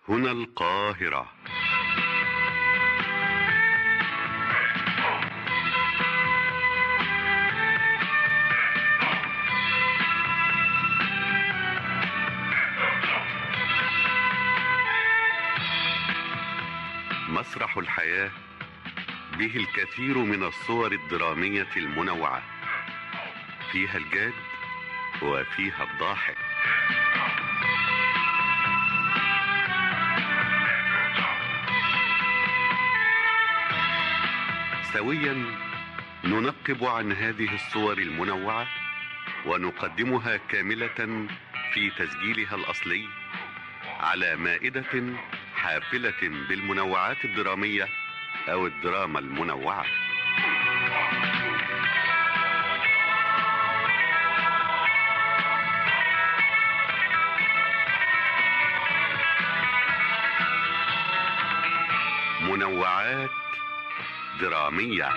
هنا القاهرة مسرح الحياة به الكثير من الصور الدرامية المنوعة فيها الجاد وفيها الضاحك سويا ننقب عن هذه الصور المنوعة ونقدمها كاملة في تسجيلها الأصلي على مائدة حافلة بالمنوعات الدرامية أو الدراما المنوعة منوعات درامية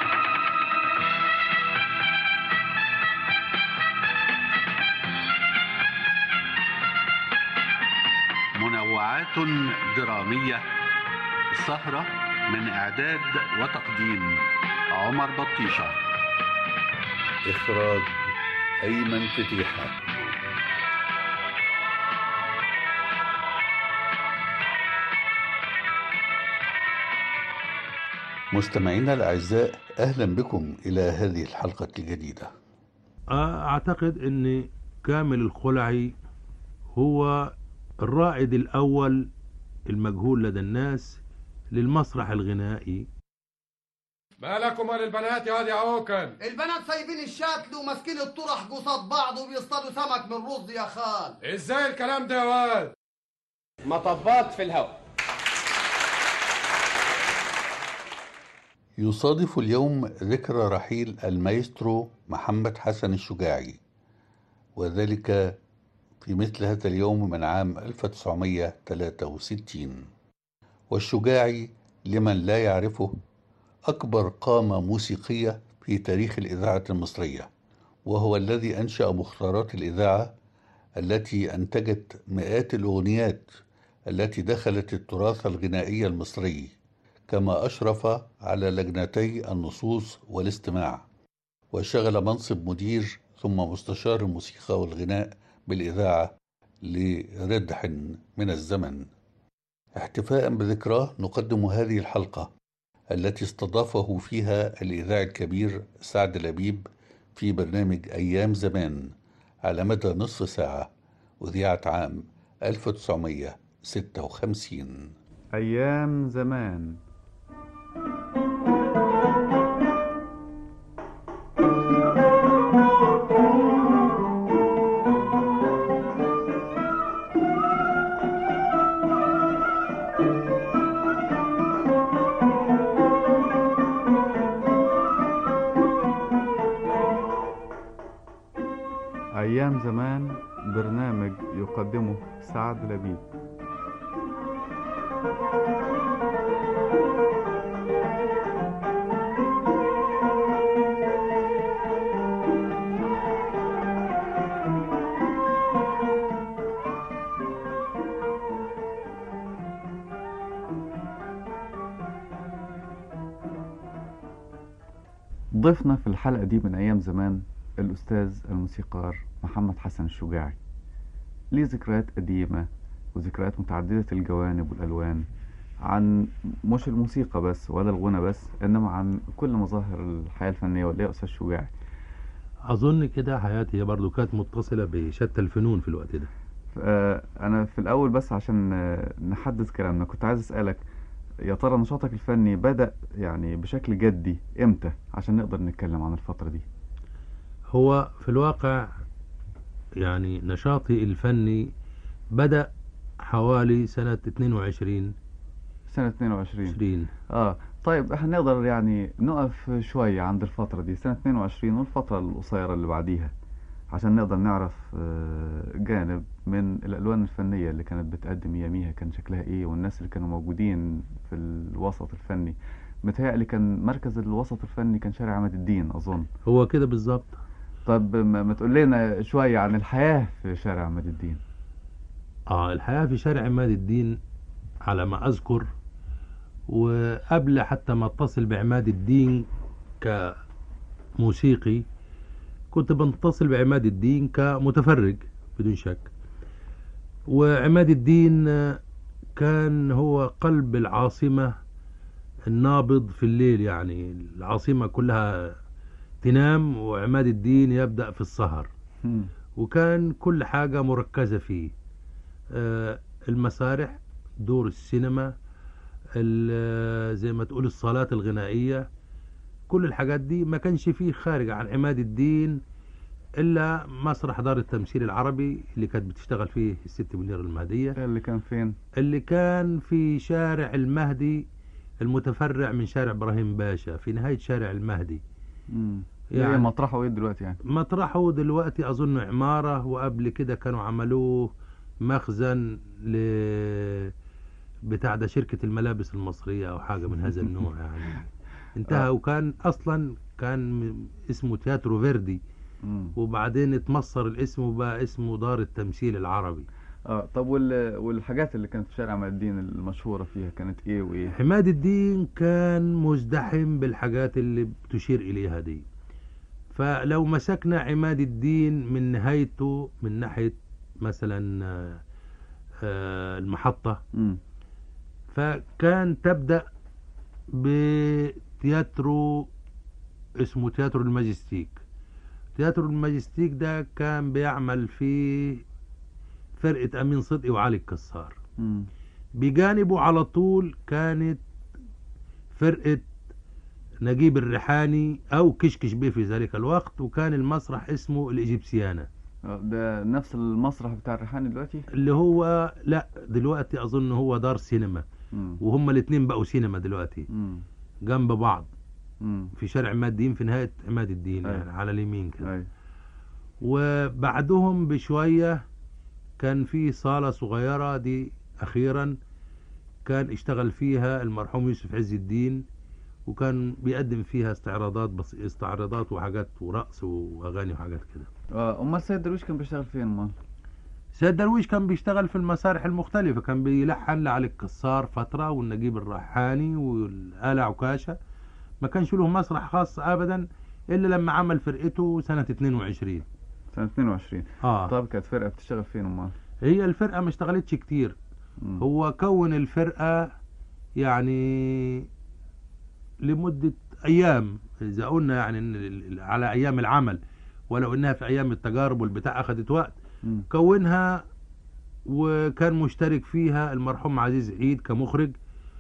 منوعات درامية سهرة من إعداد وتقديم عمر بطيشة إخراج أيمن فتيحة مستمعينا الأعزاء أهلا بكم إلى هذه الحلقة الجديدة أعتقد أن كامل الخلعي هو الرائد الأول المجهول لدى الناس للمسرح الغنائي ما لكم وللبنات يا واد يا عوكل البنات سايبين الشكل وماسكين الطرح قصاد بعض وبيصطادوا سمك من رز يا خال ازاي الكلام ده يا واد مطبات في الهواء يصادف اليوم ذكرى رحيل المايسترو محمد حسن الشجاعي وذلك في مثل هذا اليوم من عام 1963 والشجاعي لمن لا يعرفه أكبر قامة موسيقية في تاريخ الإذاعة المصرية وهو الذي أنشأ مختارات الإذاعة التي أنتجت مئات الأغنيات التي دخلت التراث الغنائي المصري كما أشرف على لجنتي النصوص والاستماع وشغل منصب مدير ثم مستشار الموسيقى والغناء بالإذاعة لردح من الزمن احتفاء بذكراه نقدم هذه الحلقة التي استضافه فيها الإذاعي الكبير سعد لبيب في برنامج أيام زمان على مدى نصف ساعة أذيعت عام 1956 أيام زمان أيام زمان برنامج يقدمه سعد لبيب ضيفنا في الحلقة دي من أيام زمان الأستاذ الموسيقار محمد حسن الشجاعي ليه ذكريات قديمة وذكريات متعددة الجوانب والألوان عن مش الموسيقى بس ولا الغنى بس إنما عن كل مظاهر الحياة الفنية ولا يا أستاذ شجاعي أظن كده حياتي هي برضو كانت متصلة بشتى الفنون في الوقت ده آه، أنا في الأول بس عشان آه، نحدد كلامنا كنت عايز أسألك يا ترى نشاطك الفني بدأ يعني بشكل جدي إمتى عشان نقدر نتكلم عن الفترة دي هو في الواقع يعني نشاطي الفني بدأ حوالي سنة 22 سنة 22 20 اه طيب احنا نقدر يعني نقف شوية عند الفترة دي سنة 22 والفترة القصيرة اللي بعديها عشان نقدر نعرف آه، جانب من الألوان الفنية اللي كانت بتقدم ياميها كان شكلها ايه والناس اللي كانوا موجودين في الوسط الفني متهيألي كان مركز الوسط الفني كان شارع عماد الدين أظن هو كده بالظبط طب ما ما تقول لنا شوية عن الحياة في شارع عماد الدين اه الحياة في شارع عماد الدين على ما أذكر وقبل حتى ما اتصل بعماد الدين كموسيقي كنت بنتصل بعماد الدين كمتفرج بدون شك وعماد الدين كان هو قلب العاصمة النابض في الليل يعني العاصمة كلها تنام وعماد الدين يبدأ في السهر مم. وكان كل حاجة مركزة فيه آه، المسارح دور السينما ال- زي ما تقول الصالات الغنائية كل الحاجات دي ما كانش فيه خارج عن عماد الدين إلا مسرح دار التمثيل العربي اللي كانت بتشتغل فيه الست منير المهدية اللي كان فين اللي كان في شارع المهدي المتفرع من شارع إبراهيم باشا في نهاية شارع المهدي مم. يعني- يعني مطرحه ايه دلوقتي يعني مطرحه دلوقتي اظن عمارة وقبل كده كانوا عملوه مخزن ل بتاع ده شركة الملابس المصرية او حاجة من هذا النوع يعني انتهى وكان اصلا كان م- اسمه تياترو فيردي مم. وبعدين اتمصر الاسم وبقى اسمه دار التمثيل العربي اه طب وال... والحاجات اللي كانت في شارع عماد الدين المشهورة فيها كانت ايه وايه حماد الدين كان مزدحم بالحاجات اللي بتشير إليها دي فلو مسكنا عماد الدين من نهايته من ناحية مثلا آه، آه، المحطة مم. فكان تبدأ بتياترو اسمه تياترو الماجستيك تياترو الماجستيك ده كان بيعمل فيه فرقة أمين صدقي وعلي الكسار مم. بجانبه على طول كانت فرقة نجيب الريحاني أو كشكش بيه في ذلك الوقت وكان المسرح اسمه الإجيبسيانا آه، ده نفس المسرح بتاع الريحاني دلوقتي اللي هو لا دلوقتي أظن هو دار سينما مم. وهم الاتنين بقوا سينما دلوقتي مم. جنب بعض مم. في شارع عماد الدين في نهاية عماد الدين أيوة. يعني على اليمين كده اي وبعدهم بشوية كان في صالة صغيرة دي أخيرا كان اشتغل فيها المرحوم يوسف عز الدين وكان بيقدم فيها استعراضات بس استعراضات وحاجات ورقص واغاني وحاجات كده اه امال سيد درويش كان بيشتغل فين امال سيد درويش كان بيشتغل في المسارح المختلفة كان بيلحن لعلي الكسار فترة والنجيب الريحاني والآلة عكاشة ما كانش له مسرح خاص أبدا إلا لما عمل فرقته سنة 22 سنة 22 آه طب كانت فرقة بتشتغل فين امال هي الفرقة ما اشتغلتش كتير مم. هو كون الفرقة يعني لمدة أيام إذا قلنا يعني إن ال- ال- على أيام العمل ولو إنها في أيام التجارب والبتاع أخدت وقت مم. كونها وكان مشترك فيها المرحوم عزيز عيد كمخرج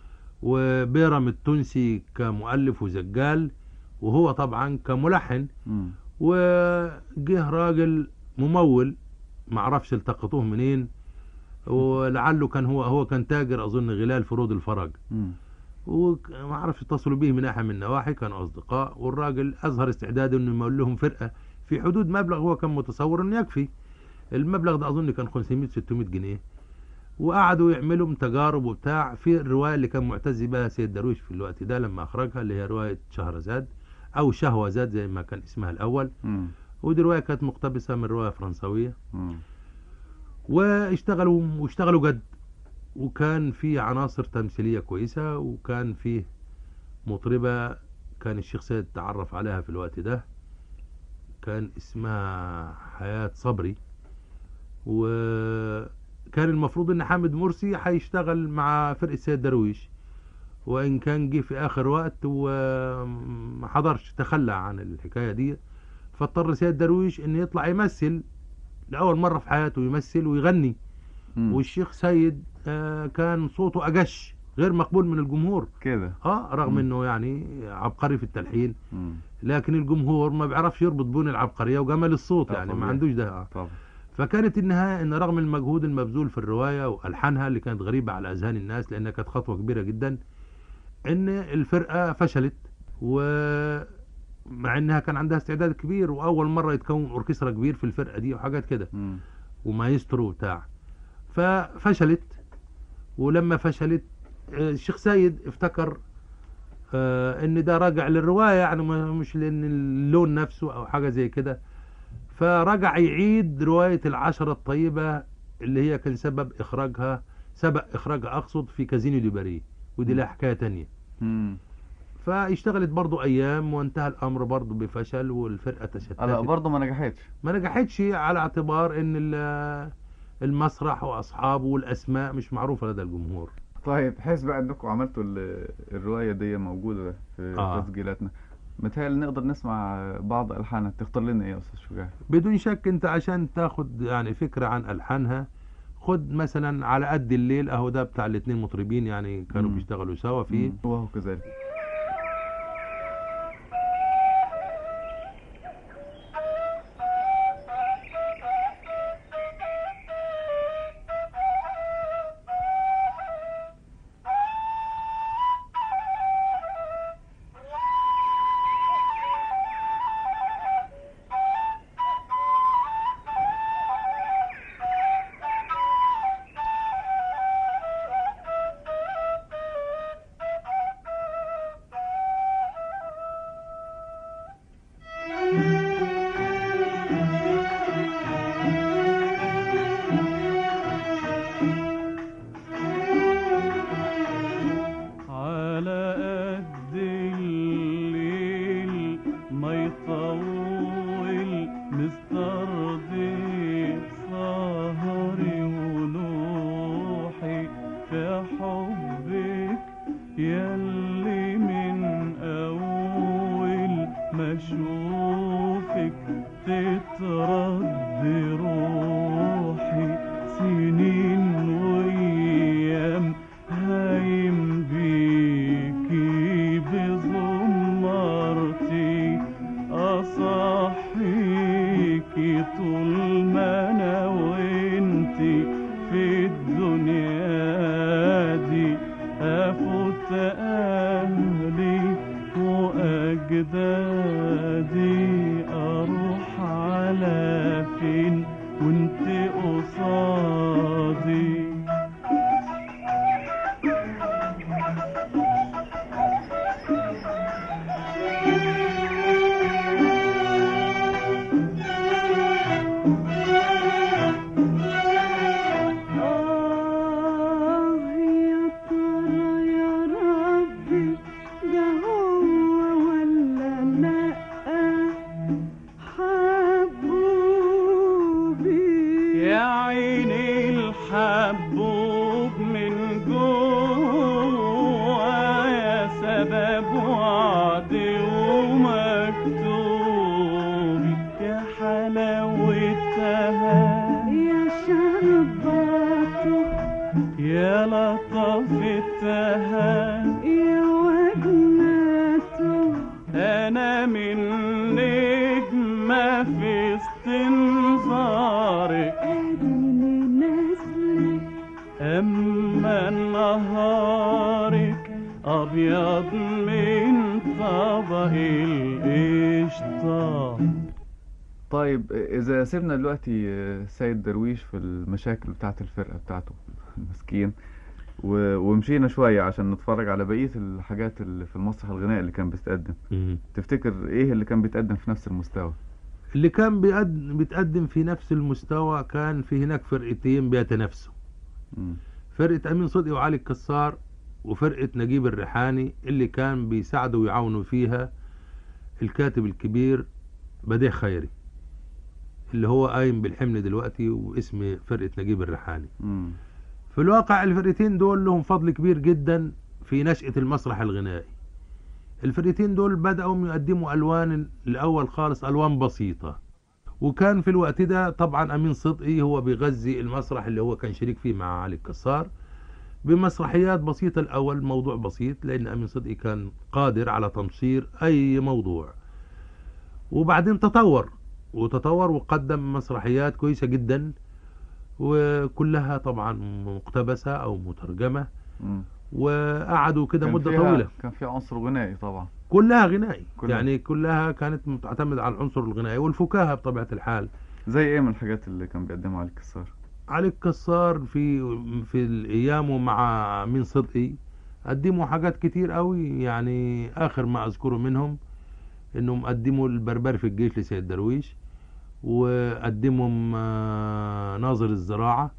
وبيرم التونسي كمؤلف وزجال وهو طبعا كملحن مم. وجه راجل ممول معرفش التقطوه منين ولعله كان هو هو كان تاجر اظن غلال فروض الفرج مم. وما اعرفش اتصلوا به من ناحيه من النواحي كانوا اصدقاء والراجل اظهر استعداده انه يمول لهم فرقه في حدود مبلغ هو كان متصور انه يكفي المبلغ ده اظن كان 500 600 جنيه وقعدوا يعملوا تجارب وبتاع في الروايه اللي كان معتز بها سيد درويش في الوقت ده لما اخرجها اللي هي روايه شهرزاد او شهوزاد زي ما كان اسمها الاول مم. ودي روايه كانت مقتبسه من روايه فرنسويه مم. واشتغلوا واشتغلوا جد وكان في عناصر تمثيلية كويسة وكان فيه مطربة كان الشيخ سيد تعرف عليها في الوقت ده كان اسمها حياة صبري وكان المفروض ان حامد مرسي هيشتغل مع فرقة سيد درويش وان كان جه في اخر وقت وما حضرش تخلى عن الحكاية دي فاضطر سيد درويش ان يطلع يمثل لأول مرة في حياته يمثل ويغني مم. والشيخ سيد آه، كان صوته أجش غير مقبول من الجمهور كده اه رغم مم. انه يعني عبقري في التلحين مم. لكن الجمهور ما بيعرفش يربط بين العبقرية وجمال الصوت آه، يعني ما طبيعي. عندوش ده آه. طبعا فكانت النهاية ان رغم المجهود المبذول في الرواية والحانها اللي كانت غريبة على اذهان الناس لانها كانت خطوة كبيرة جدا ان الفرقة فشلت ومع انها كان عندها استعداد كبير واول مرة يتكون اوركسترا كبير في الفرقة دي وحاجات كده مم. ومايسترو بتاع ففشلت ولما فشلت آه، الشيخ سيد افتكر آه، ان ده راجع للرواية يعني ما- مش لان اللون نفسه او حاجة زي كده فرجع يعيد رواية العشرة الطيبة اللي هي كان سبب اخراجها سبق اخراجها اقصد في كازينو دي باري ودي لها حكايه تانية مم. فاشتغلت برضو ايام وانتهى الامر برضو بفشل والفرقه تشتتت آه، لا برضه ما نجحتش ما نجحتش على اعتبار ان ال- المسرح واصحابه والاسماء مش معروفه لدى الجمهور طيب حيث بقى انكم عملتوا ال- الرواية دي موجودة في آه. تسجيلاتنا متهيألي نقدر نسمع بعض ألحانها تختار لنا إيه يا أستاذ شجاع؟ بدون شك انت عشان تاخد يعني فكره عن الحانها خد مثلا على قد الليل اهو ده بتاع الاتنين مطربين يعني كانوا مم. بيشتغلوا سوا فيه مم. وهو كذلك على قد الليل ما يطول مسترضي سهري ونوحي في حبك يلي من أول ما أشوفك تترد روحي سنين وأيام هايم بيكي بزمرتي أصحيكي طول ما أنا وإنتي في الدنيا دي أفوت أهلي وأجدادي أروح على فين وانت قصادي آه يا ترى يا ربي ده هو ولا لأ حبوبي يا عيني الحبوب من جوا يا سبب وعدي ومكتوبي يا حلاوتها يا شرباته يا لطفتها يا وجناته أنا من نجمة في استنظارك اديني نسلي أما نهارك أبيض من طبق القشطة طيب إذا سيبنا دلوقتي آه، سيد درويش في المشاكل بتاعة الفرقة بتاعته مسكين و- ومشينا شوية عشان نتفرج على بقية الحاجات اللي في المسرح الغنائي اللي كان بيتقدم تفتكر إيه اللي كان بيتقدم في نفس المستوى؟ اللي كان بيقدم, بيتقدم في نفس المستوى كان في هناك فرقتين بيتنافسوا مم. فرقة أمين صدقي وعلي الكسار وفرقة نجيب الريحاني اللي كان بيساعدوا ويعاونوا فيها الكاتب الكبير بديع خيري اللي هو قايم بالحمل دلوقتي واسم فرقة نجيب الريحاني مم. في الواقع الفرقتين دول لهم فضل كبير جدا في نشأة المسرح الغنائي الفرقتين دول بدأوا يقدموا ألوان الأول خالص ألوان بسيطة وكان في الوقت ده طبعا أمين صدقي هو بيغذي المسرح اللي هو كان شريك فيه مع علي الكسار بمسرحيات بسيطة الأول موضوع بسيط لأن أمين صدقي كان قادر على تمصير أي موضوع وبعدين تطور وتطور وقدم مسرحيات كويسة جدا وكلها طبعا مقتبسة أو مترجمة مم. وقعدوا كده كان مدة فيها- طويلة كان في عنصر غنائي طبعا كلها غنائي كلها. يعني كلها كانت تعتمد على العنصر الغنائي والفكاهة بطبيعة الحال زي ايه من الحاجات اللي كان بيقدمها علي الكسار علي الكسار في في الايام مع مين صدقي قدموا حاجات كتير قوي يعني اخر ما اذكره منهم انهم قدموا البربري في الجيش لسيد درويش وقدمهم آه، ناظر الزراعة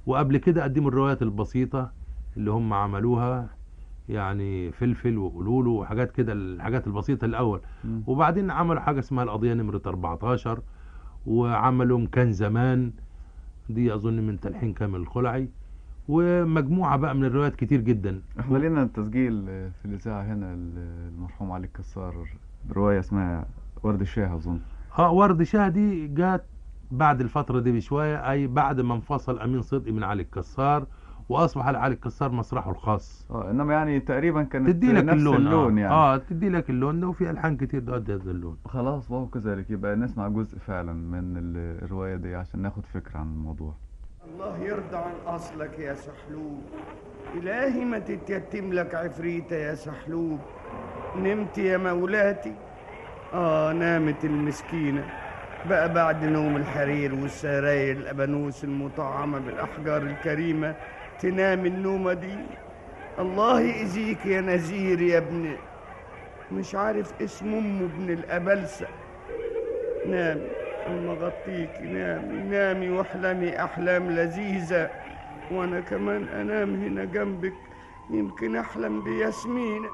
وقبل كده قدموا الروايات البسيطة اللي هم عملوها يعني فلفل وقلولو وحاجات كده الحاجات البسيطة الأول مم. وبعدين عملوا حاجة اسمها القضية نمرة 14 وعملوا كان زمان دي أظن من تلحين كامل الخلعي ومجموعة بقى من الروايات كتير جدا احنا لنا التسجيل آه، في الإذاعة هنا ال- المرحوم علي الكسار رواية اسمها ورد الشاه أظن اه ورد شاه دي جات بعد الفترة دي بشوية أي بعد ما انفصل أمين صدقي من علي الكسار وأصبح علي الكسار مسرحه الخاص اه انما يعني تقريبا كانت تدي لك نفس اللون, اللون آه. يعني اه تدي لك اللون ده وفي ألحان كتير تؤدي هذا اللون خلاص وهو كذلك يبقى نسمع جزء فعلا من ال- الرواية دي عشان ناخد فكرة عن الموضوع الله يرضى عن أصلك يا سحلوب إلهي ما تتيتم لك عفريتة يا سحلوب نمت يا مولاتي آه نامت المسكينة بقى بعد نوم الحرير والسراير الأبانوس المطعمة بالأحجار الكريمة تنام النومة دي الله يأذيك يا نزير يا ابن مش عارف اسم أمه ابن الأبلسة نامي أما غطيكي نامي نامي واحلمي أحلام لذيذة وأنا كمان أنام هنا جنبك يمكن أحلم بياسمينة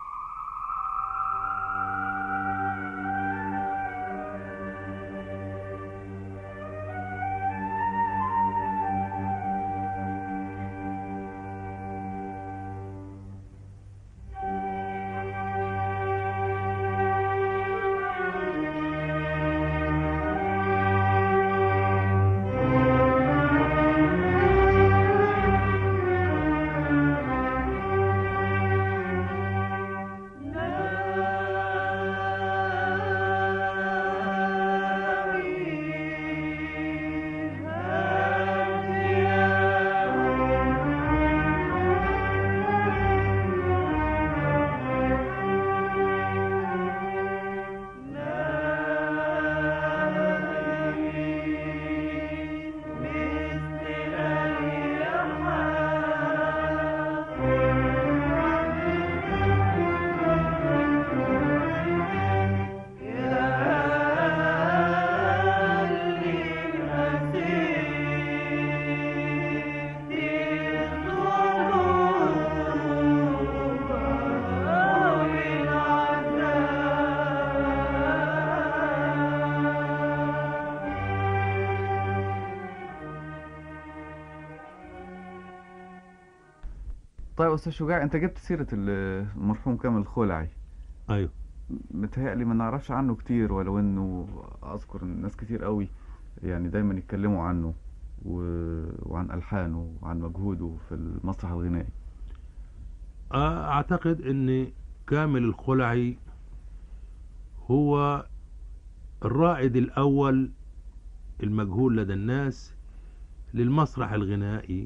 طيب أستاذ شجاع أنت جبت سيرة ال- المرحوم كامل الخلعي أيوه متهيألي ما نعرفش عنه كتير ولو إنه أذكر إن ناس كتير قوي يعني دايما يتكلموا عنه و... وعن ألحانه وعن مجهوده في المسرح الغنائي آه، أعتقد أن كامل الخلعي هو الرائد الأول المجهول لدى الناس للمسرح الغنائي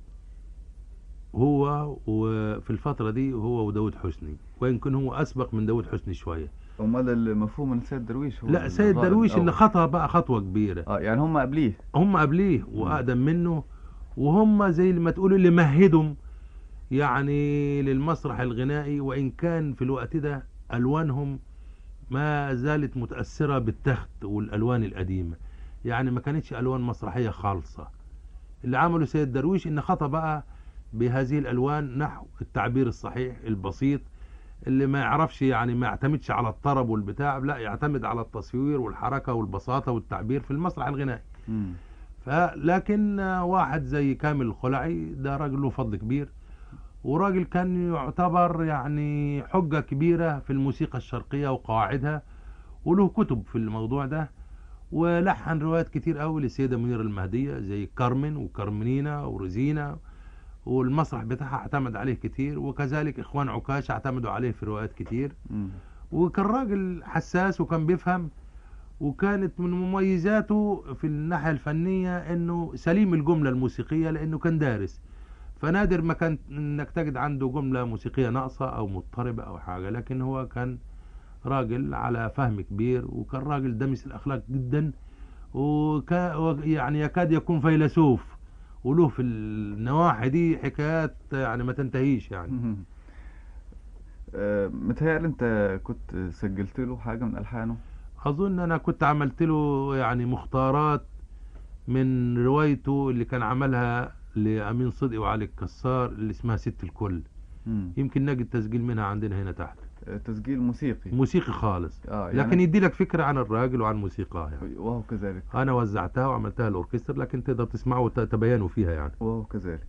هو وفي الفترة دي هو وداود حسني ويمكن هو أسبق من داود حسني شوية أمال المفهوم إن سيد درويش هو لا سيد الرائد درويش اللي الأول. خطأ بقى خطوة كبيرة اه يعني هم قبليه هم قبليه وأقدم منه وهم زي ما تقول اللي مهدهم يعني للمسرح الغنائي وإن كان في الوقت ده ألوانهم ما زالت متأثرة بالتخت والألوان القديمة يعني ما كانتش ألوان مسرحية خالصة اللي عمله سيد درويش إن خطأ بقى بهذه الألوان نحو التعبير الصحيح البسيط اللي ما يعرفش يعني ما يعتمدش على الطرب والبتاع لا يعتمد على التصوير والحركة والبساطة والتعبير في المسرح الغنائي مم. فلكن واحد زي كامل الخلعي ده راجل له فضل كبير وراجل كان يعتبر يعني حجة كبيرة في الموسيقى الشرقية وقواعدها وله كتب في الموضوع ده ولحن روايات كتير قوي للسيدة منيرة المهدية زي كارمن وكارمنينا ورزينا والمسرح بتاعها اعتمد عليه كتير وكذلك اخوان عكاش اعتمدوا عليه في روايات كتير مم. وكان راجل حساس وكان بيفهم وكانت من مميزاته في الناحية الفنية انه سليم الجملة الموسيقية لانه كان دارس فنادر ما كان انك تجد عنده جملة موسيقية ناقصة او مضطربة او حاجة لكن هو كان راجل على فهم كبير وكان راجل دمس الاخلاق جدا وكا يعني يكاد يكون فيلسوف وله في النواحي دي حكايات يعني ما تنتهيش يعني مم. آه، متهيألي أنت كنت سجلت له حاجة من ألحانه اظن انا كنت عملت له يعني مختارات من روايته اللي كان عملها لأمين صدقي وعلي الكسار اللي اسمها ست الكل مم. يمكن نجد تسجيل منها عندنا هنا تحت آه، تسجيل موسيقي موسيقي خالص اه لكن يعني يدي لك فكرة عن الراجل وعن موسيقاه يعني. وهو كذلك أنا وزعتها وعملتها الأوركستر لكن تقدر تسمعوا وتتبينوا فيها يعني وهو كذلك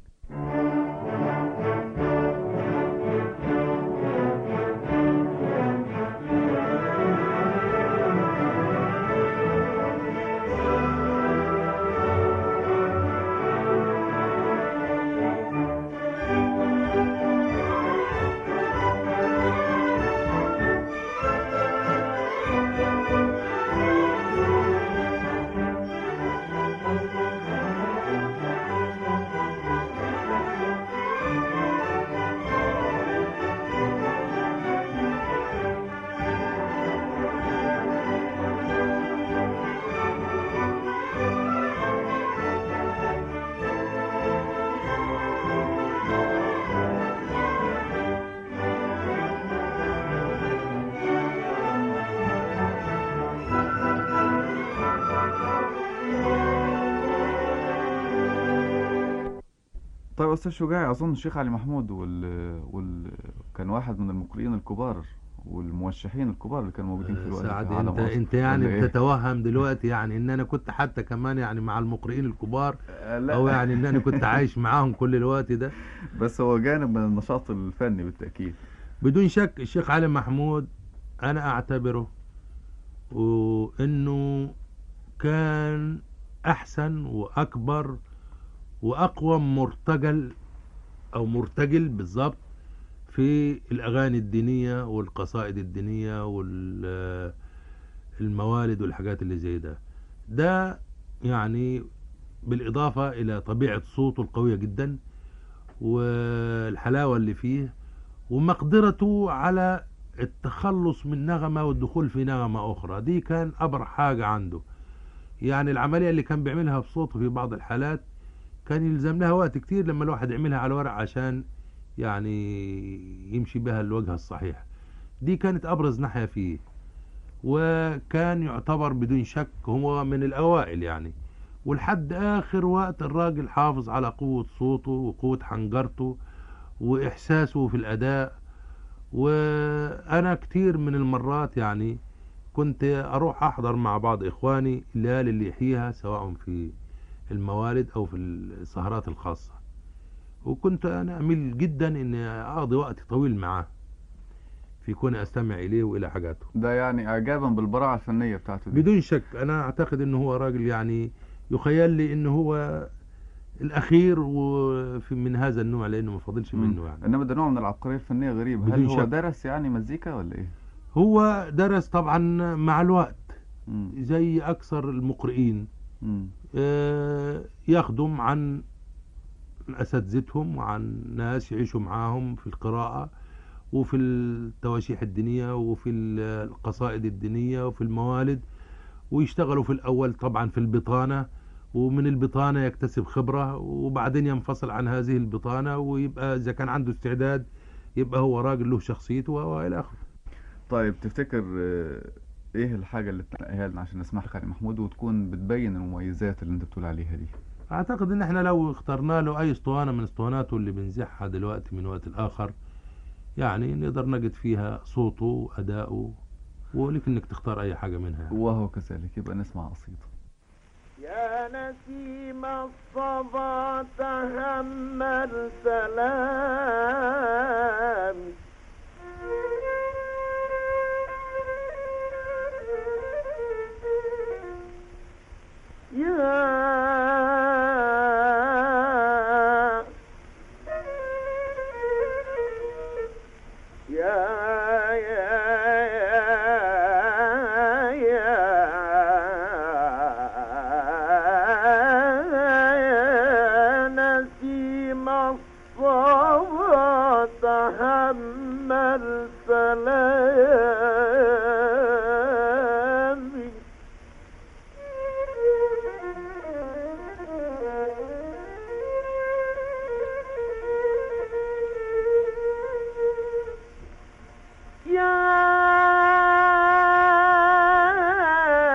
طيب استاذ شجاعي اظن الشيخ علي محمود وال... وال... كان واحد من المقرئين الكبار والموشحين الكبار اللي كانوا موجودين في الوقت سعد في عالم انت مصر. انت يعني ولا إيه؟ بتتوهم دلوقتي يعني ان انا كنت حتى كمان يعني مع المقرئين الكبار آه، لا او يعني ان انا كنت عايش معاهم كل الوقت ده بس هو جانب من النشاط الفني بالتاكيد بدون شك الشيخ علي محمود انا اعتبره وانه كان احسن واكبر واقوى مرتجل او مرتجل بالظبط في الاغاني الدينيه والقصائد الدينيه والموالد والحاجات اللي زي ده ده يعني بالاضافه الى طبيعه صوته القويه جدا والحلاوه اللي فيه ومقدرته على التخلص من نغمة والدخول في نغمة أخرى دي كان أبرع حاجة عنده يعني العملية اللي كان بيعملها بصوته في بعض الحالات كان يلزم لها وقت كتير لما الواحد يعملها على ورق عشان يعني يمشي بها الوجهة الصحيح دي كانت أبرز ناحية فيه وكان يعتبر بدون شك هو من الأوائل يعني ولحد آخر وقت الراجل حافظ على قوة صوته وقوة حنجرته وإحساسه في الأداء وأنا كتير من المرات يعني كنت أروح أحضر مع بعض إخواني الليالي اللي يحييها سواء في الموالد أو في السهرات الخاصة وكنت أنا أميل جدا إني أقضي وقت طويل معاه في كوني أستمع إليه وإلى حاجاته ده يعني اعجابا بالبراعه الفنيه بتاعته دي بدون شك أنا أعتقد إنه هو راجل يعني يخيل لي إنه هو الأخير وفي من هذا النوع لأنه ما فاضلش مم. منه يعني انما ده نوع من العبقريه الفنيه غريب هل بدون هو شك. درس يعني مزيكا ولا ايه هو درس طبعا مع الوقت مم. زي أكثر المقرئين مم. آه، يخدم عن أساتذتهم وعن ناس يعيشوا معاهم في القراءة وفي التواشيح الدينية وفي القصائد الدينية وفي الموالد ويشتغلوا في الأول طبعا في البطانة ومن البطانة يكتسب خبرة وبعدين ينفصل عن هذه البطانة ويبقى إذا كان عنده استعداد يبقى هو راجل له شخصيته وإلى آخره طيب تفتكر آه، ايه الحاجه اللي تنقيها لنا عشان نسمعها علي محمود وتكون بتبين المميزات اللي انت بتقول عليها دي اعتقد ان احنا لو اخترنا له اي اسطوانه من اسطواناته اللي بنزحها دلوقتي من وقت لاخر يعني نقدر نجد فيها صوته واداؤه ولك انك تختار اي حاجه منها وهو كذلك يبقى نسمع قصيده يا نسيم الصبا تهمل سلام يا يا يا يا نسيم الصبا تحمل سلامي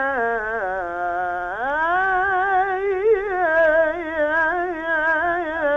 يا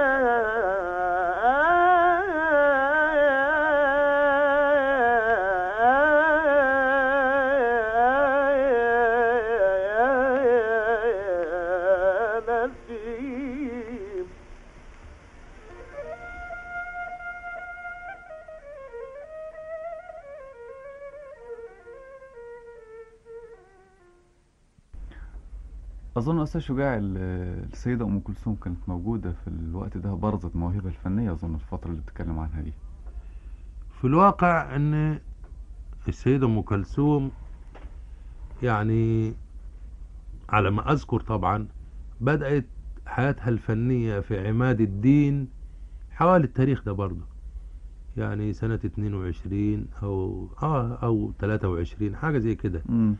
أظن أستاذ شجاع ال- السيدة أم كلثوم كانت موجودة في الوقت ده برزت مواهبها الفنية أظن الفترة اللي بتتكلم عنها دي في الواقع ان السيدة ام كلثوم يعني على ما اذكر طبعا بدأت حياتها الفنية في عماد الدين حوالي التاريخ ده برضه يعني سنة 22 او اه او 23 حاجة زي كده مم.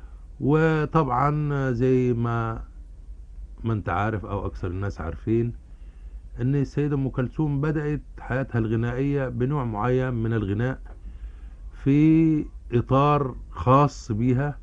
وطبعا زي ما ما انت عارف او اكثر الناس عارفين ان السيدة ام كلثوم بدأت حياتها الغنائية بنوع معين من الغناء في اطار خاص بيها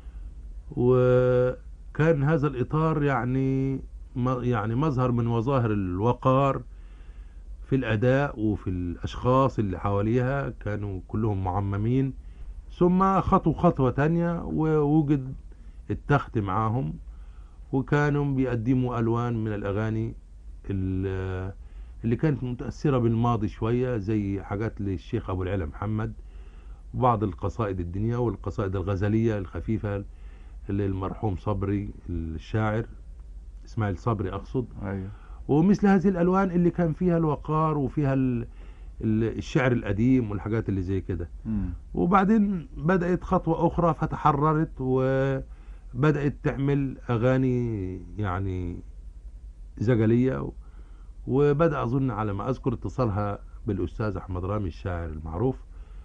وكان هذا الاطار يعني م- يعني مظهر من مظاهر الوقار في الاداء وفي الاشخاص اللي حواليها كانوا كلهم معممين ثم خطوا خطوة تانية ووجد التخت معاهم وكانوا بيقدموا ألوان من الأغاني ال- اللي كانت متأثرة بالماضي شوية زي حاجات للشيخ أبو العلا محمد وبعض القصائد الدينية والقصائد الغزلية الخفيفة للمرحوم صبري الشاعر إسماعيل صبري أقصد أيوه ومثل هذه الألوان اللي كان فيها الوقار وفيها ال- ال- الشعر القديم والحاجات اللي زي كده مم. وبعدين بدأت خطوة أخرى فتحررت وبدأت تعمل أغاني يعني زجلية وبدأ أظن على ما أذكر اتصالها بالأستاذ أحمد رامي الشاعر المعروف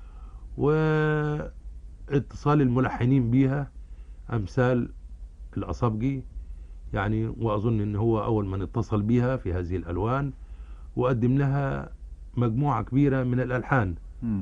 واتصال الملحنين بيها أمثال الأصابجي يعني وأظن إن هو أول من اتصل بيها في هذه الألوان وقدم لها مجموعة كبيرة من الألحان مم.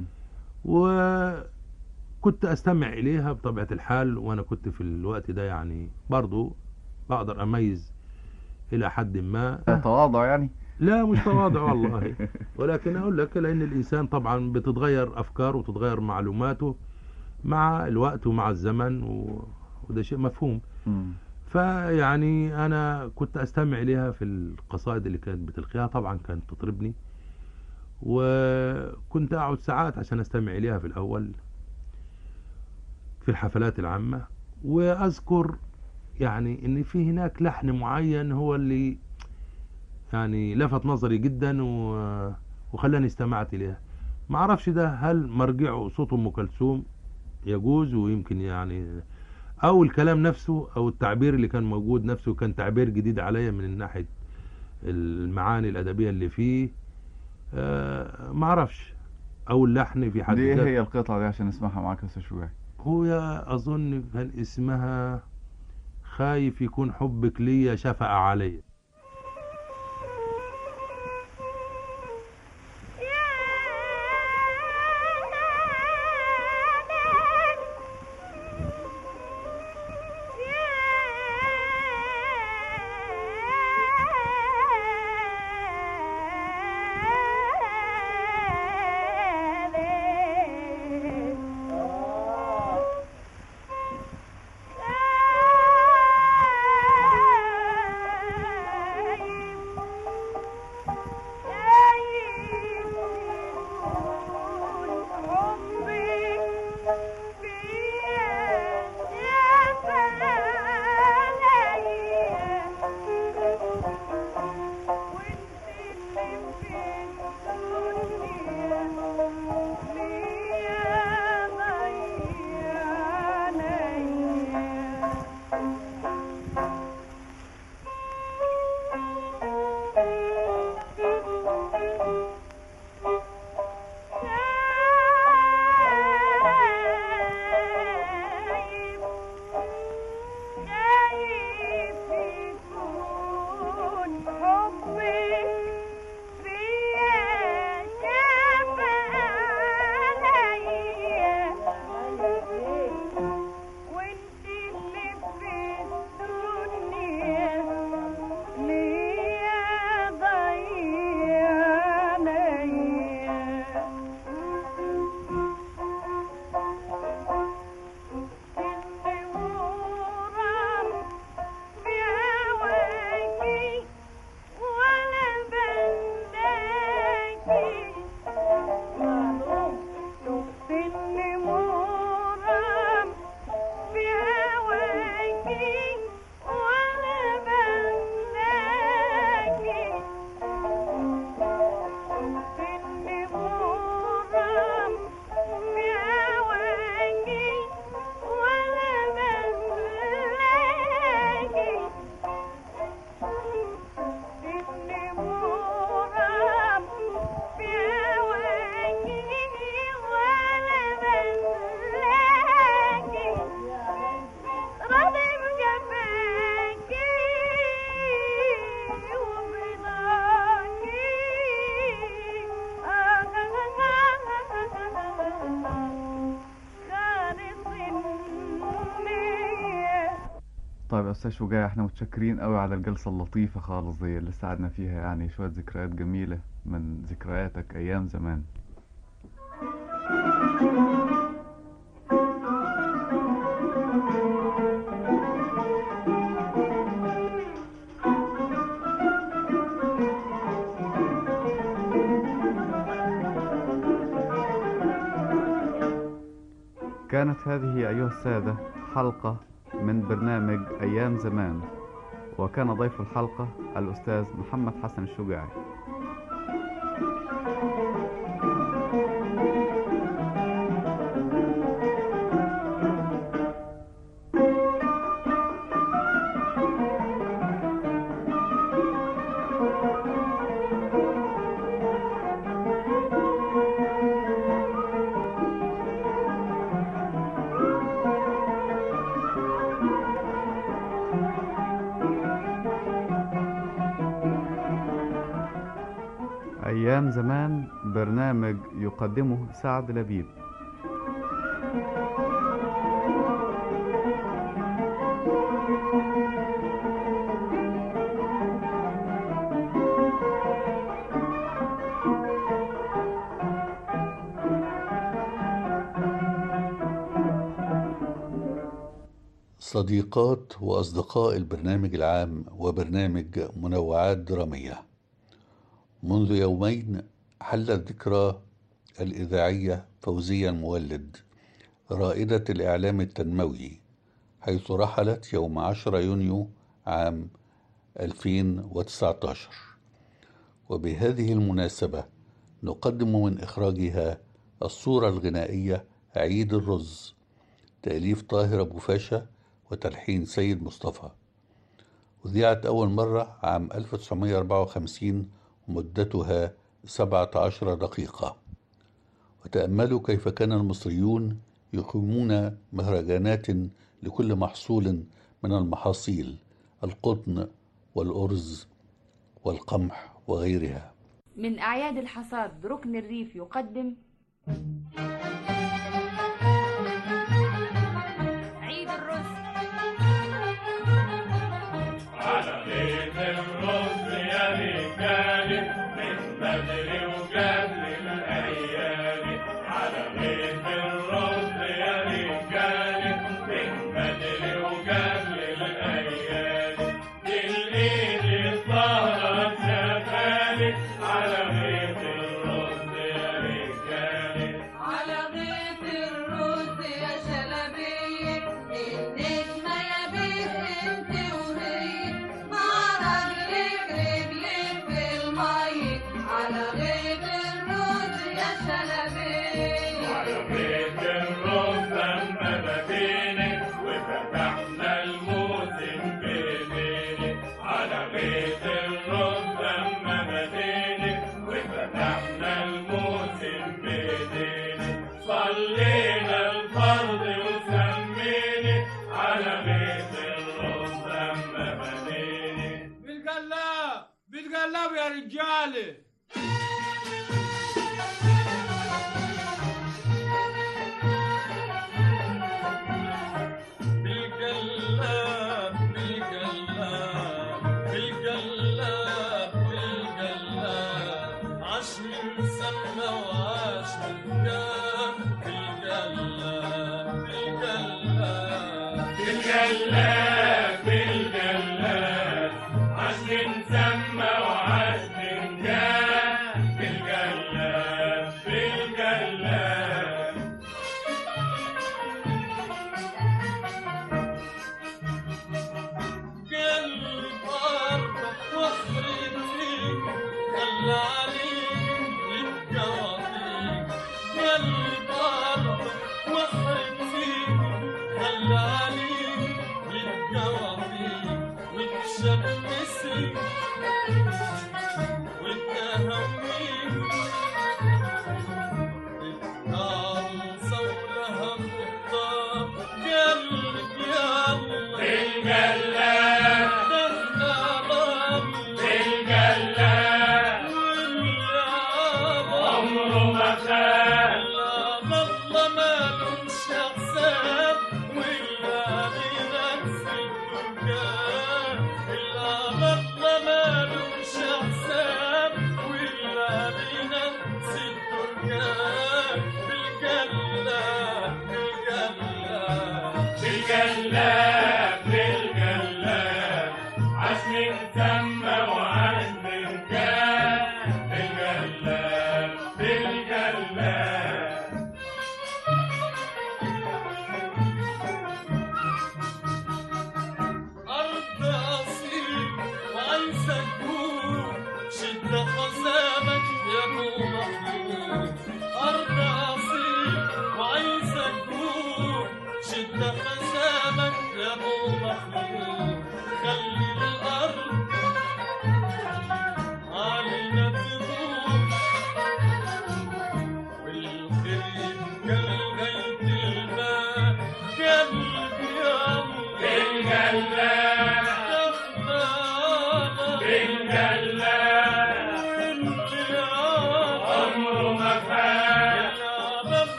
وكنت استمع اليها بطبيعة الحال وانا كنت في الوقت ده يعني برضو بقدر اميز الى حد ما تواضع يعني لا مش تواضع والله ولكن اقول لك لان الانسان طبعا بتتغير افكاره وتتغير معلوماته مع الوقت ومع الزمن و... وده شيء مفهوم مم. فيعني انا كنت استمع اليها في القصائد اللي كانت بتلقيها طبعا كانت تطربني وكنت اقعد ساعات عشان استمع اليها في الاول في الحفلات العامة واذكر يعني ان في هناك لحن معين هو اللي يعني لفت نظري جدا و- وخلاني استمعت اليها ما اعرفش ده هل مرجعه صوت ام كلثوم يجوز ويمكن يعني او الكلام نفسه او التعبير اللي كان موجود نفسه كان تعبير جديد عليا من ناحية المعاني الادبية اللي فيه آه ما اعرفش او اللحن في حد دي إيه ذاته. هي القطعة دي عشان نسمعها معاك يا أستاذ شجاع هو يا اظن كان اسمها خايف يكون حبك ليا شفقة عليا Yeah. طيب يا استاذ شجاع احنا متشكرين قوي على الجلسة اللطيفة خالص دي اللي ساعدنا فيها يعني شوية ذكريات جميلة من ذكرياتك ايام زمان كانت هذه أيها السادة حلقة من برنامج أيام زمان وكان ضيف الحلقة الأستاذ محمد حسن الشجاعي أيام زمان برنامج يقدمه سعد لبيب صديقات وأصدقاء البرنامج العام وبرنامج منوعات درامية منذ يومين حلت ذكرى الإذاعية فوزية المولد رائدة الإعلام التنموي حيث رحلت يوم 10 يونيو عام 2019 وبهذه المناسبة نقدم من إخراجها الصورة الغنائية عيد الرز تأليف طاهر أبو فاشا وتلحين سيد مصطفى أذيعت أول مرة عام 1954 ومدتها 17 دقيقة وتأملوا كيف كان المصريون يقيمون مهرجانات لكل محصول من المحاصيل القطن والأرز والقمح وغيرها من أعياد الحصاد ركن الريف يقدم عيد الرز على بيت الرز يا رجالي من بدري وقبل الايام على بيت الرز يا رجالي من بدري وقبل الايام الايد الطاهرة شغالي على بيت الرز يا رجالي على غيط الرز يا شلبية النجمة يا بيه انت وهي مع رجلك رجلك في المي على غيط الرز يا شلبية على بيت الرز لما بديني وفتحنا الموسم بايديني على بيت الرز لما بديني وفتحنا الموسم بايديني صلينا الفرض وسميني على بيت الرز لما بديني بتقلب بتقلب يا رجالي بالقلاب بالقلاب بالقلاب بالقلاب عاش من سنة وعاش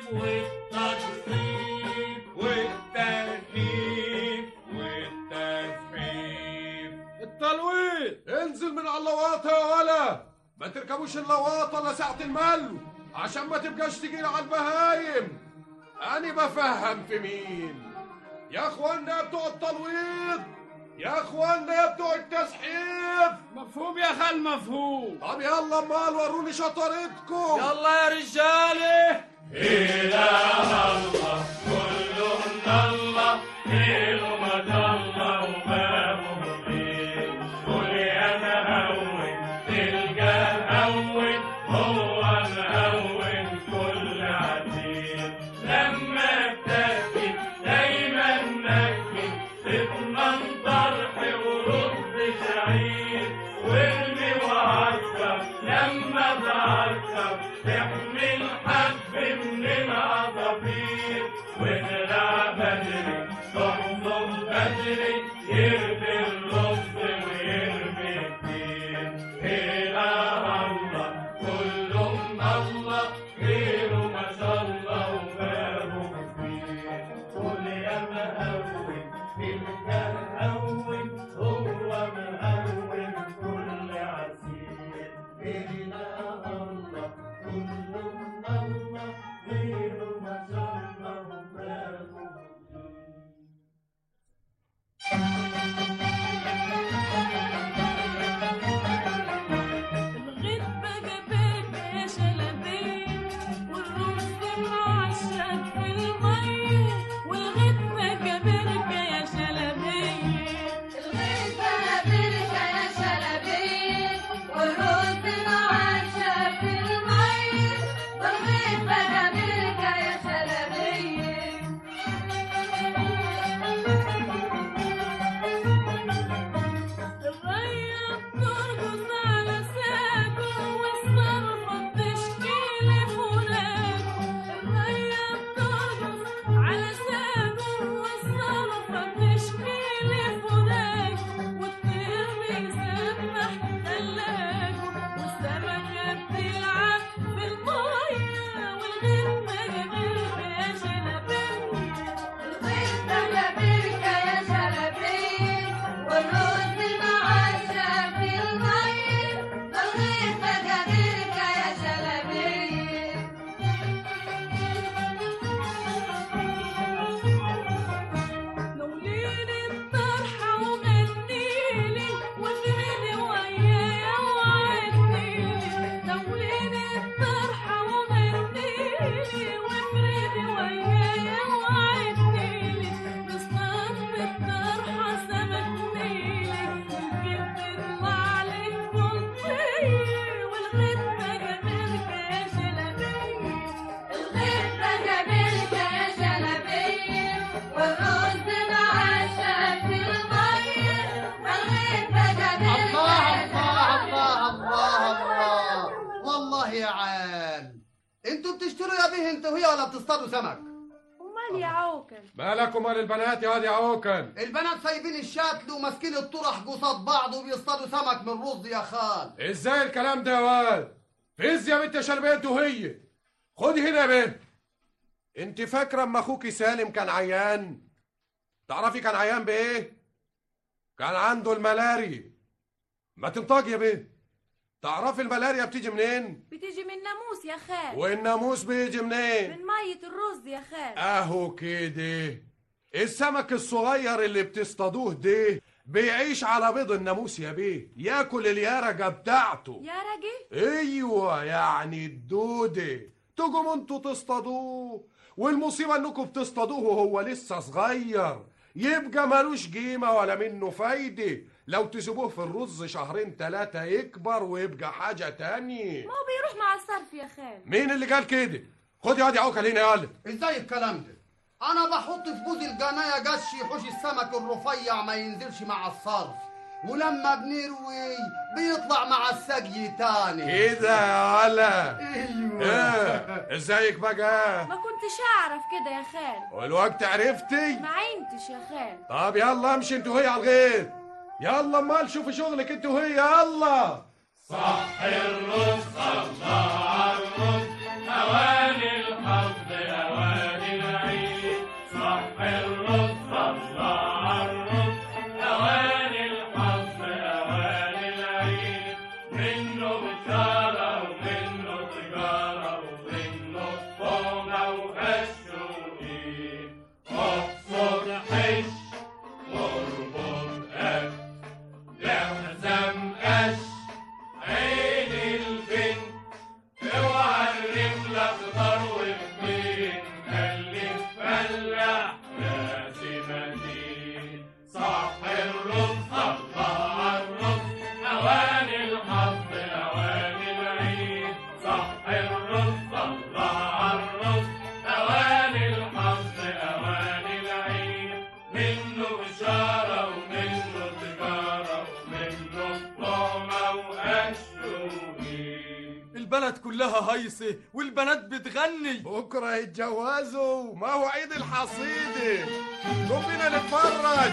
والتصريف والتأليف والتسعيف التلوين انزل من على اللواطة يا ولا ما تركبوش اللواطة الا ساعة الملو عشان ما تبقاش تجيل على البهايم أنا بفهم في مين يا اخوانا يا بتوع التلويض يا اخوانا يا بتوع التسحيف مفهوم يا خال مفهوم طب يلا امال وروني شطارتكم يلا يا رجاله إله الله كله من الله ليله ما الله وبابه مبين قول يا مهون تلقى هون هو مهون كل عتيق لما تأكد دايما نكد تضمن طرح ورد شعير وارمي وعكر لما تعكر تحمل حب من العصافير ونرع بدري تحضن بدري يرمي الرز ويرمي كتير إله الله كله من الله غيره ما شاء الله وبابه كتير قول يا مهون تلك الهون هو مهون كل عسير إله الله كله من الله غيره ما شاء الله وبابه الغدبة جابت يا شلبية والرز معشق في المية والغدبة جابت يا شلبية الغيبة بركة يا شلبية والرز معشق في المية والغيبة بركة يا شلبية الرية بترقص على ساقه والصرفة بتشكي لفولاقه الرية بترقص على ساقه والصرفة بتشكي لفولاقه والطير بيسبح ثلاجه والسمكة بتلعب في المية والغربة جميلة يا شلبية الغيبة بركة يا شلبية والرز معشق في المية والغيبة بركة يا شلبية نوليني الطرحة وغنيلي وافردي ويايا وعدنيلي نوليني الطرحة وغنيلي وافردي ويايا وعدنيلي نصطاد بالطرحة سمك نيلي ممكن تطلع لك بلطية والغدة جمالك يا شلبية الغيبة جميلة يا شلبية والرز معشق في المية والغيبة جميلة الله يا الله الله الله الله والله يا عال انتوا بتشتروا يا به انت وهي ولا بتصطادوا سمك امال يا عوكل مالك ومال البنات يا واد يا عوكل البنات سايبين الشاتل وماسكين الطرح قصاد بعض وبيصطادوا سمك من رز يا خال ازاي الكلام ده يا واد فز يا بنت يا شلبيه انت وهي خدي هنا يا بنت انت فاكره اما اخوكي سالم كان عيان تعرفي كان عيان بايه كان عنده الملاريا ما تنطقي يا بنت تعرفي الملاريا بتيجي منين بتيجي من ناموس يا خال والناموس بيجي منين من مية الرز يا خال اهو كده السمك الصغير اللي بتصطادوه ده بيعيش على بيض الناموس يا بيه ياكل اليرجة بتاعته يا راجل ايوه يعني الدودة تجوا انتوا تصطادوه والمصيبة انكم بتصطادوه وهو لسه صغير يبقى ملوش قيمة ولا منه فايدة لو تسيبوه في الرز شهرين تلاتة يكبر ويبقى حاجة تانية ما هو بيروح مع الصرف يا خال مين اللي قال كده خد يا واد يا عوكل هنا يلا ازاي الكلام ده انا بحط في بوز القناية قش يحوش السمك الرفيع ما ينزلش مع الصرف ولما بنروي بيطلع مع السقي تاني كده يا ولا ايوه ايه ازيك بقى ما كنتش اعرف كده يا خال والوقت عرفتي ما عينتش يا خال طب يلا امشي انت وهي على الغيط يلا امال شوفي شغلك انت وهي يلا صح الرز الله على الرز أواني الحظ هيصة والبنات بتغني بكرة يتجوزوا ما هو عيد الحصيدة قوم بينا نتفرج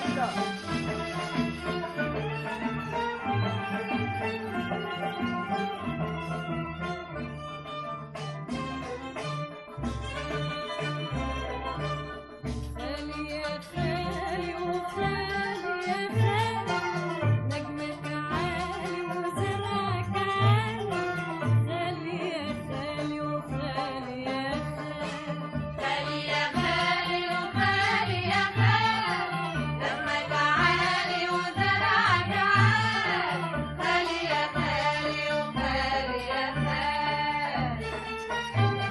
خالي يا خالي وخالي يا خالي نجمك عالي وزرعك عالي خالي يا خالي وخالي يا خالي خالي يا خالي وخالي يا خالي دمك عالي وزرعك عالي خالي يا خالي وخالي يا خالي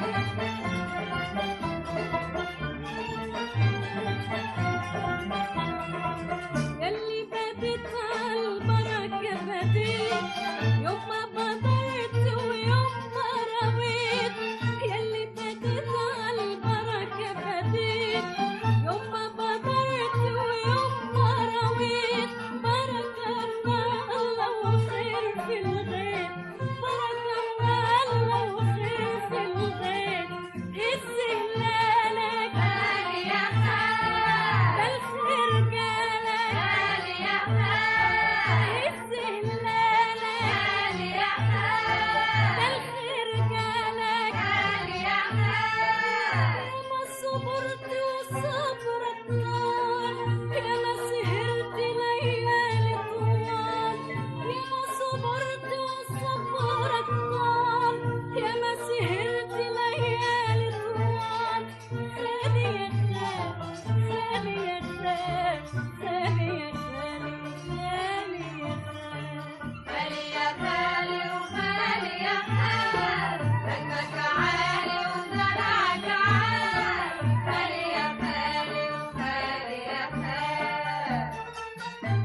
يلي بدت عالبركة بديت يوم ما بدرت ويوم ما رويت يلي بدت عالبركة بديت يوم ما بدرت ويوم ما رويت بركة من الله وخير في الغيب بركة من الله وخير في الغيب هز هلالك خالي يا خالي بالخير جالك خالي يا خالي هز هلالك خالي يا خالي بالخير جالك خالي يا خالي ما صبرت وصبرك نار يا ما سهرت ليالي طوال يا ما صبرت وصبرك نار يا ما سهرت ليالي طوال خالي يا خالي خالي يا خالي خالي يا خالي خالي يا خالي خالي يا خالي وخالي يا خالي دمك عالي وزرعك عالي خالي يا خالي وخالي يا خالي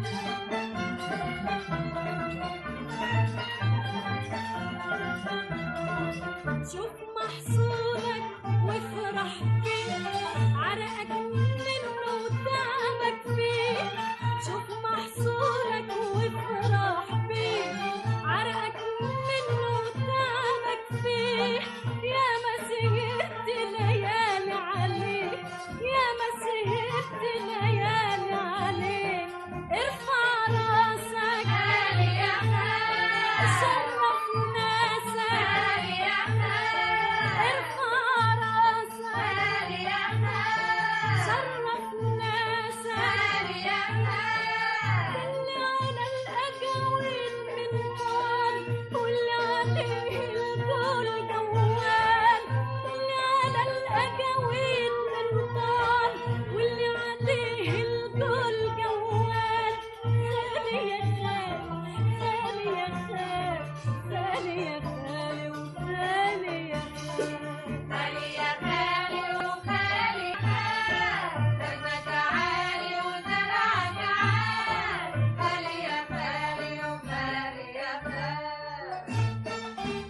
شوف محصولك وافرح بيه عرقك منه وتعبك فيه شوف محصولك وافرح بيه عرقك منه وتعبك فيه يا ما سهرت ليالي عليه يا ما سهرت ليالي عليه ارفع راسك خالي يا خالي شرف ناسك خالي يا خالي ارفع راسك خالي يا خالي شرف ناسك خالي يا خالي اللي على الأجاوين من نار واللي عليه الكل جوال اللي على الأجاوين من نار واللي عليه الكل جوال خالي يا خالي خالي يا خالي خالي يا خالي وخالي يا خالي خالي يا خالي وخالي خالي دمك عالي وزرعك عالي خالي يا خالي وخالي يا خالي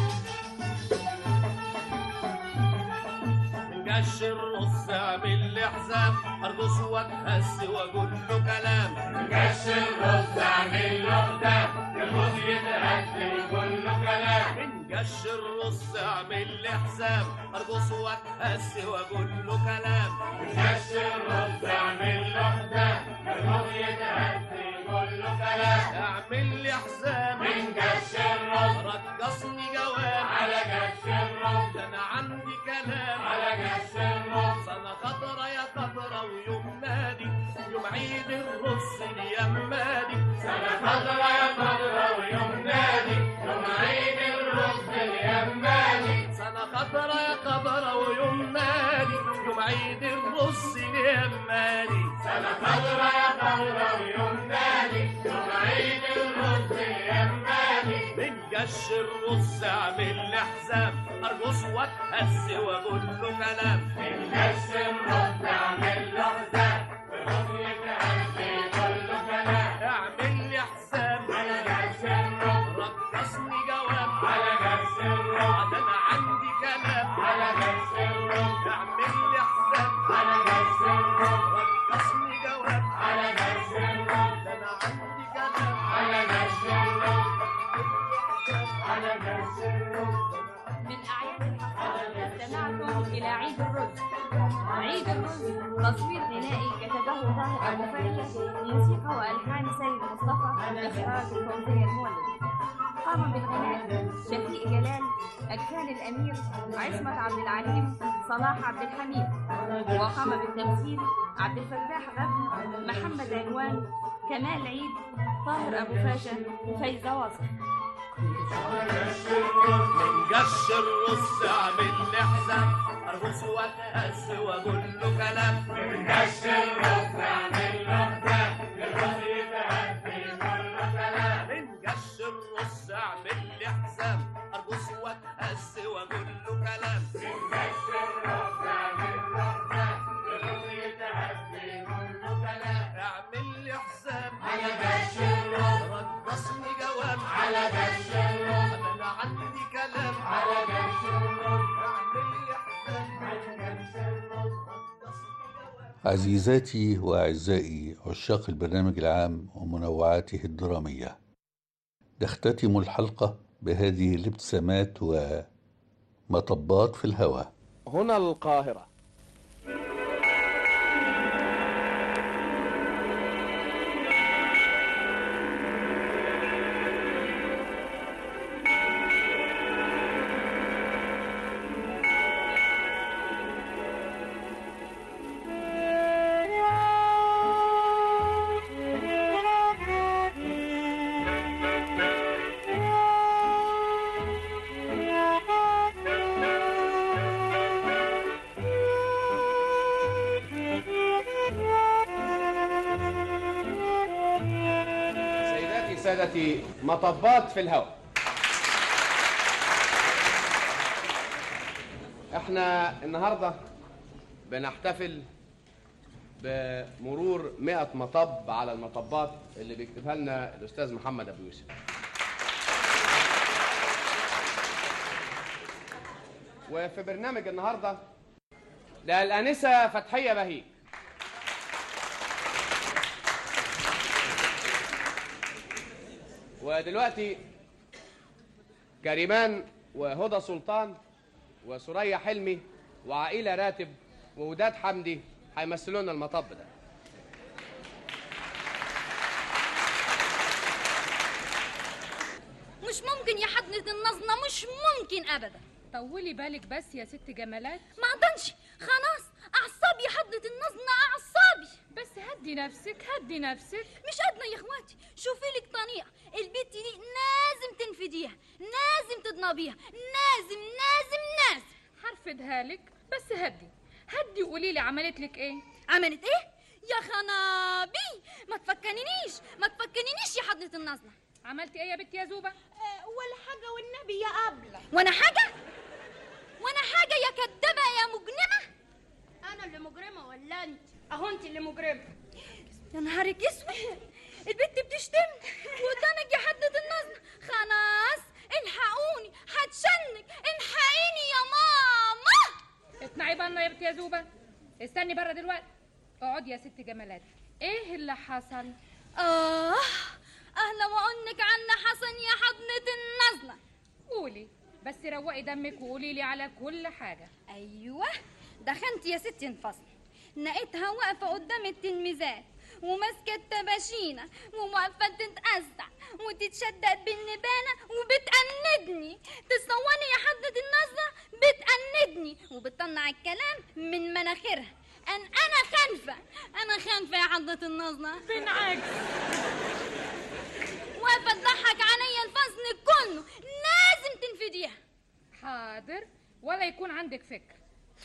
قش الرص اعمل لي حساب ارقص واتهز واقول له كلام قش الرص اعمل له حساب يرقص يتهز ويقول له كلام قش الرص اعمل لي حساب ارقص واتهز واقول له كلام قش الرص اعمل له حساب يرقص يتهز ويقول له كلام اعمل لي حساب من قش الرص رقصني جواب على قش الرص ده انا عندي كلام على قش الرص انا خضرة يا خضرة ويوم نادي يوم عيد الرص اليمادي سنة خضرة يا خضرة ويوم نادي يوم عيد الرص اليمادي سنة خضرة يا خضرة ويوم نادي يوم عيد الرص اليمادي سنة خضرة يا خضرة ويوم نادي يوم عيد الرص اليمادي من قش الرص اعمل لي حساب ارقص واتهز واقول له كلام من قش الرص اعمل له حساب ارقص يتهز يقول له كلام اعمل لي حساب على قش الرص رقصني جواب على قش الرص ده انا عندي كلام على قش الرص اعمل لي حساب على قش الرص رقصني جواب على قش الرص ده انا عندي كلام على قش الرص على قش الرص إلى عيد الرز عيد الرز تصوير غنائي كتبه طاهر أبو فاشا موسيقى وألحان سيد مصطفى إخراج فوزية المولد قام بالغناء شفيق جلال أكفان الأمير عصمت عبد العليم صلاح عبد الحميد وقام بالتمثيل عبد الفتاح غبن محمد عنوان كمال عيد طاهر أبو فاشا فايزة واصف جش الرز اعمل لي حساب ارقص واتهز واقول له كلام جش الرز اعمل له حساب الرز يتهز يقول له كلام من جش الرز اعمل لي حساب ارقص واتهز واقول له كلام من جش الرز اعمل له حساب الرز يتهز يقول له كلام اعمل لي حساب على جش الرز رقصني جواب على جش الرز انا عندي كلام على جش الرز اعمل لي حساب على جش الرز عزيزاتي وأعزائي عشاق البرنامج العام ومنوعاته الدرامية نختتم الحلقة بهذه الابتسامات ومطبات في الهواء هنا القاهرة سيداتي سادتي مطبات في الهواء احنا النهارده بنحتفل بمرور 100 مطب على المطبات اللي بيكتبها لنا الاستاذ محمد ابو يوسف وفي برنامج النهارده للانسه فتحيه بهيج ودلوقتي كريمان وهدى سلطان وسوريا حلمي وعائلة راتب ووداد حمدي هيمثلونا المطب ده مش ممكن يا حضنة النظنة مش ممكن أبدا طولي بالك بس يا ست جمالات ما عدنش خلاص أعصابي يا حضنة النظنة أعصابي بس هدي نفسك هدي نفسك مش قادرة يا اخواتي شوفي لك طريقة البت دي لازم تنفديها لازم تضنبيها لازم لازم لازم هرفدها لك بس هدي هدي وقولي لي عملت لك ايه عملت ايه يا خنابي ما تفكرنيش ما تفكرنيش يا حضنة النظنة عملتي ايه يا بنت يا زوبة ولا حاجة والنبي يا أبلة وانا حاجة وانا حاجة يا كدابة يا مجرمة انا اللي مجرمه ولا انت اهو انت اللي مجرمه يا نهارك اسود البت بتشتمني وقدامك يا حدة النظر خلاص الحقوني هتشنك الحقيني يا ماما اسمعي بنا يا بنت يا زوبة استني بره دلوقتي اقعدي يا ست جمالات ايه اللي حصل اه اهلا واقولك عنا حسن يا حضنة النزلة قولي بس روقي دمك وقولي لي على كل حاجة ايوه دخلت يا ستي الفصل لقيتها واقفة قدام التلميذات وماسكة التباشينة وواقفة تتأزع وتتشدق بالنبانة وبتأندني تصوري يا حضرة النظرة بتأندني وبتطلع الكلام من مناخيرها أن أنا خانفة أنا خانفة يا حضرة النظرة بالعكس واقفة تضحك عليا الفصل كله لازم تنفديها حاضر ولا يكون عندك فكر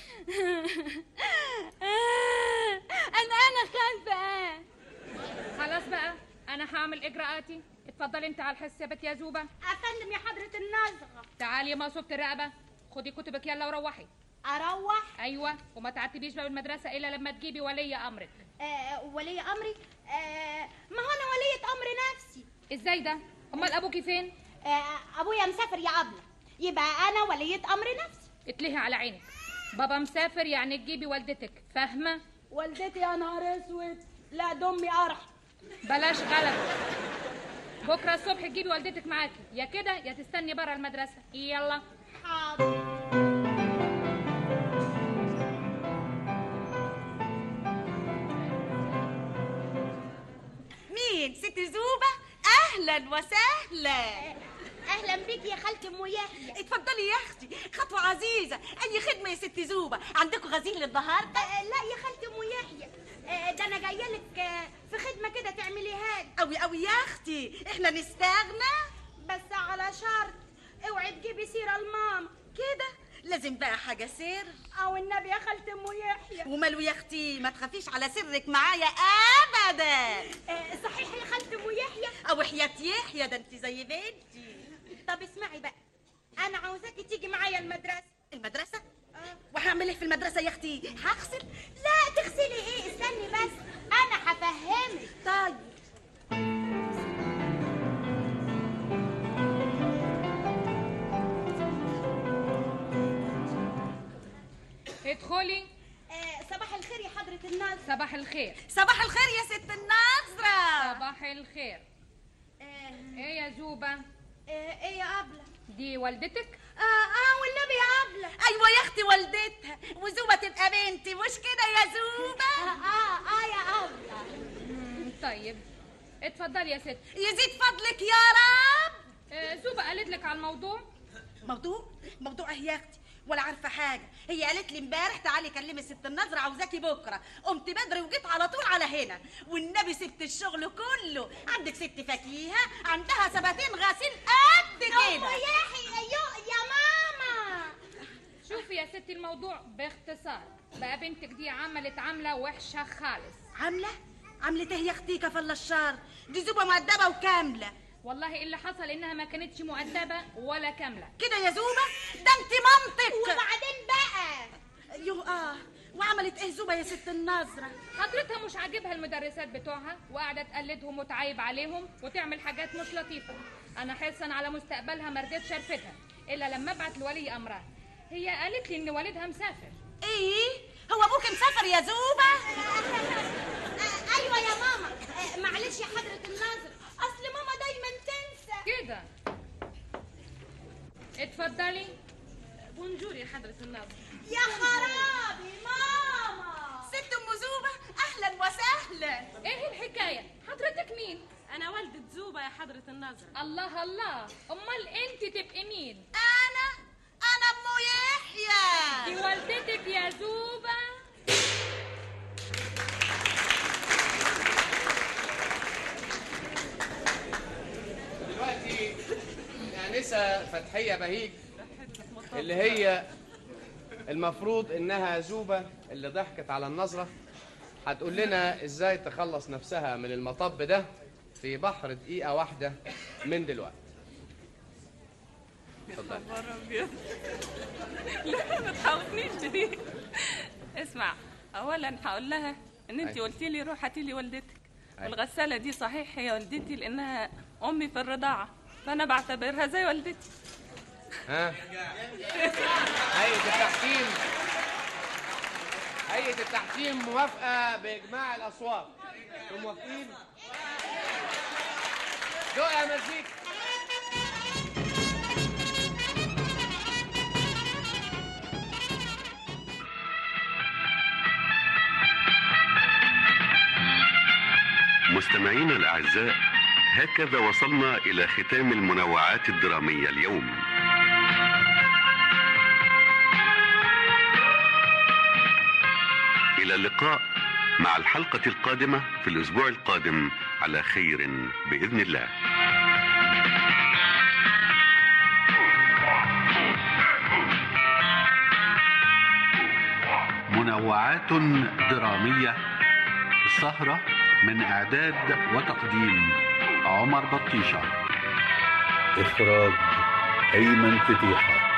أنا أنا خانفة خلاص بقى انا هعمل اجراءاتي اتفضلي انت على الحس يا بنت يا زوبة افندم يا حضره النزغه تعالي يا مقصوبة الرقبة خدي كتبك يلا وروحي اروح ايوه وما تعتبيش باب المدرسة الا لما تجيبي ولي امرك آه ولي امري آه ما هو انا وليه امر نفسي ازاي ده امال ابوكي فين آه ابويا مسافر يا ابله يبقى انا وليه امر نفسي اتلهي على عينك بابا مسافر يعني تجيبي والدتك فاهمة والدتي يا نهار اسود لا دمي قرح بلاش غلط بكرة الصبح تجيبي والدتك معاكي يا كده يا تستني بره المدرسة يلا حاضر اهلا اهلا بيك يا خالتي ام يحيى اتفضلي يا اختي خطوه عزيزه اي خدمه يا ست زوبه عندكم غزيل النهارده آه، لا يا خالتي ام يحيى آه، ده انا جايه لك آه، في خدمه كده تعمليها لي قوي قوي يا اختي احنا نستغنى بس على شرط اوعي تجيبي سيره لماما كده لازم بقى حاجه سر او النبي يا خالتي ام يحيى وماله يا اختي ما تخافيش على سرك معايا ابدا آه، صحيح يا خالتي ام يحيى او حياه يحيى ده انت زي بنتي طب اسمعي بقى انا عاوزاكي تيجي معايا المدرسه المدرسه وهعمل ايه في المدرسه يا اختي هغسل لا تغسلي ايه استني بس انا هفهمك طيب ادخلي آه، صباح الخير يا حضره الناس صباح الخير صباح الخير يا ست الناظره صباح الخير ايه يا زوبة ايه يا ابله دي والدتك اه اه والنبي يا ابله ايوه يا اختي والدتها وزوبه تبقى بنتي مش كده يا زوبه اه اه, آه يا ابله مم، طيب اتفضلي يا ست يزيد فضلك يا رب آه، زوبة قالت لك على الموضوع موضوع موضوع ايه يا اختي ولا عارفه حاجه هي قالت لي امبارح تعالي كلمي ست النظره عاوزاكي بكره قمت بدري وجيت على طول على هنا والنبي سبت الشغل كله عندك ست فكيهه عندها سباتين غسيل قد كده أم يحيى يا يا ماما شوفي يا ستي الموضوع باختصار بقى بنتك دي عملت عملة وحشة خالص عامله عملت ايه يا اختي كفل الشر دي زوبه مؤدبه وكامله والله اللي حصل انها ما كانتش مؤدبة ولا كاملة كده يا زوبه ده انت مامتك وبعدين بقى يو اه وعملت ايه زوبه يا ست النظره حضرتها مش عاجبها المدرسات بتوعها وقاعدة تقلدهم وتعايب عليهم وتعمل حاجات مش لطيفة أنا حرصا على مستقبلها ما رضيتش أرفدها إلا لما أبعت لولي أمرها هي قالت لي إن والدها مسافر ايه هو ابوك مسافر يا زوبه آه، ايوه يا ماما آه، معلش يا حضره الناظر اصل ماما دايما تنسى كده اتفضلي بونجور يا حضرة الناظر يا خرابي ماما ست ام زوبه اهلا وسهلا ايه الحكاية حضرتك مين أنا والدة زوبة يا حضرة الناظر الله الله أمال أنت تبقي مين انا انا ام يحيى دي والدتك يا زوبة دلوقتي الآنسة فتحية بهيج اللي هي المفروض إنها زوبة اللي ضحكت على النظرة هتقول لنا إزاي تخلص نفسها من المطب ده في بحر دقيقة واحدة من دلوقتي اتفضلي خبر أبيض لا ما تخوفنيش دي اسمع أولا هقول لها إن أنت أيوة. قلتي لي روح هاتي لي والدتك أيوة. والغسالة دي صحيح هي والدتي لأنها أمي في الرضاعة فأنا بعتبرها زي والدتي ها هيئة التحكيم هيئة التحكيم موافقة بإجماع الأصوات انتم موافقين؟ دق يا مزيكا مستمعينا الأعزاء هكذا وصلنا إلى ختام المنوعات الدرامية اليوم إلى اللقاء مع الحلقة القادمة في الأسبوع القادم على خير بإذن الله منوعات درامية السهرة من إعداد وتقديم عمر بطيشة إخراج أيمن فتيحة